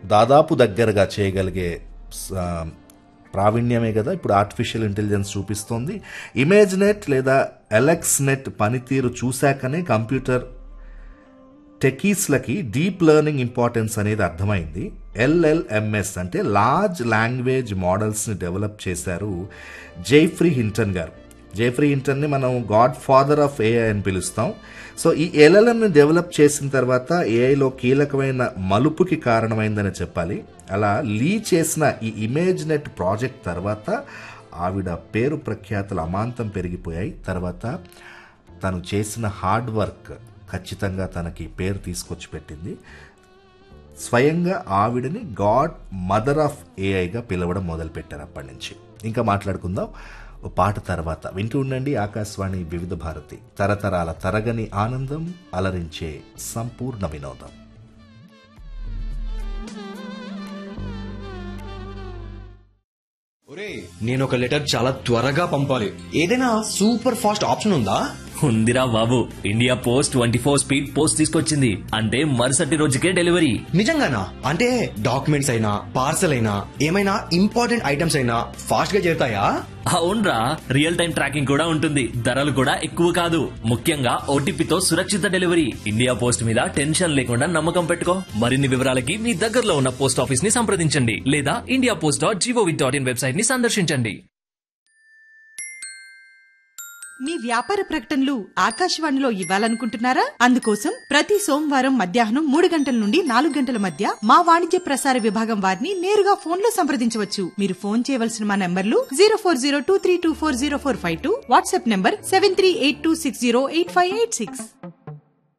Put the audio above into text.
దాదాపు దగ్గరగా చేయగలిగే స- ప్రావీణ్యమే కదా ఇప్పుడు ఆర్టిఫిషియల్ ఇంటెలిజెన్స్ చూపిస్తోంది ఇమేజ్ నెట్ లేదా ఎలెక్స్ నెట్ పనితీరు చూశాకనే కంప్యూటర్ టెకీస్లకి డీప్ లెర్నింగ్ ఇంపార్టెన్స్ అనేది అర్థమైంది ఎల్ఎల్ఎంఎస్ అంటే లార్జ్ లాంగ్వేజ్ మోడల్స్ని డెవలప్ చేశారు జైఫ్రీ హింటన్ గారు జైఫ్రీ హింటన్ని మనం గాడ్ ఫాదర్ ఆఫ్ ఏఐ అని పిలుస్తాం సో ఈ ఎల్ఎల్ఎంని డెవలప్ చేసిన తర్వాత ఏఐలో కీలకమైన మలుపుకి కారణమైందని చెప్పాలి అలా లీ చేసిన ఈ ఇమేజ్ నెట్ ప్రాజెక్ట్ తర్వాత ఆవిడ పేరు ప్రఖ్యాతులు అమాంతం పెరిగిపోయాయి తర్వాత తను చేసిన హార్డ్ వర్క్ ఖచ్చితంగా తనకి పేరు తీసుకొచ్చి పెట్టింది స్వయంగా ఆవిడని గాడ్ మదర్ ఆఫ్ ఏఐగా పిలవడం మొదలుపెట్టారు అప్పటి నుంచి ఇంకా మాట్లాడుకుందాం ఓ పాట తర్వాత వింటూ ఉండండి ఆకాశవాణి వివిధ భారతి తరతరాల తరగని ఆనందం అలరించే సంపూర్ణ వినోదం ఒరే నేను ఒక లెటర్ చాలా త్వరగా పంపాలి ఏదైనా సూపర్ ఫాస్ట్ ఆప్షన్ ఉందా ఉందిరా బాబు India post twenty four speed post తీసుకొచ్చింది అంటే మరుసటి రోజుకే డెలివరీ నిజంగానా అంటే డాక్యుమెంట్స్ అయినా పార్సల్ అయినా ఏమైనా ఇంపార్టెంట్ ఐటమ్స్ అయినా ఫాస్ట్ గా చేరుతాయా అవునరా రియల్ టైం ట్రాకింగ్ కూడా ఉంటుంది ధరలు కూడా ఎక్కువ కాదు ముఖ్యంగా ఓటీపీతో సురక్షిత డెలివరీ ఇండియా పోస్ట్ మీద టెన్షన్ లేకుండా నమ్మకం పెట్టుకో మరిన్ని వివరాలకి మీ దగ్గరలో ఉన్న పోస్ట్ ఆఫీస్ ని సంప్రదించండి లేదా India post dot GOV dot in website ని సందర్శించండి మీ వ్యాపార ప్రకటనలు ఆకాశవాణిలో ఇవ్వాలనుకుంటున్నారా అందుకోసం ప్రతి సోమవారం మధ్యాహ్నం మూడు గంటల నుండి నాలుగు గంటల మధ్య మా వాణిజ్య ప్రసార విభాగం వారిని నేరుగా ఫోన్ లో సంప్రదించవచ్చు మీరు ఫోన్ చేయవలసిన మా నంబర్లు zero four zero two three two four zero four five two WhatsApp number seven three eight two six zero eight five eight six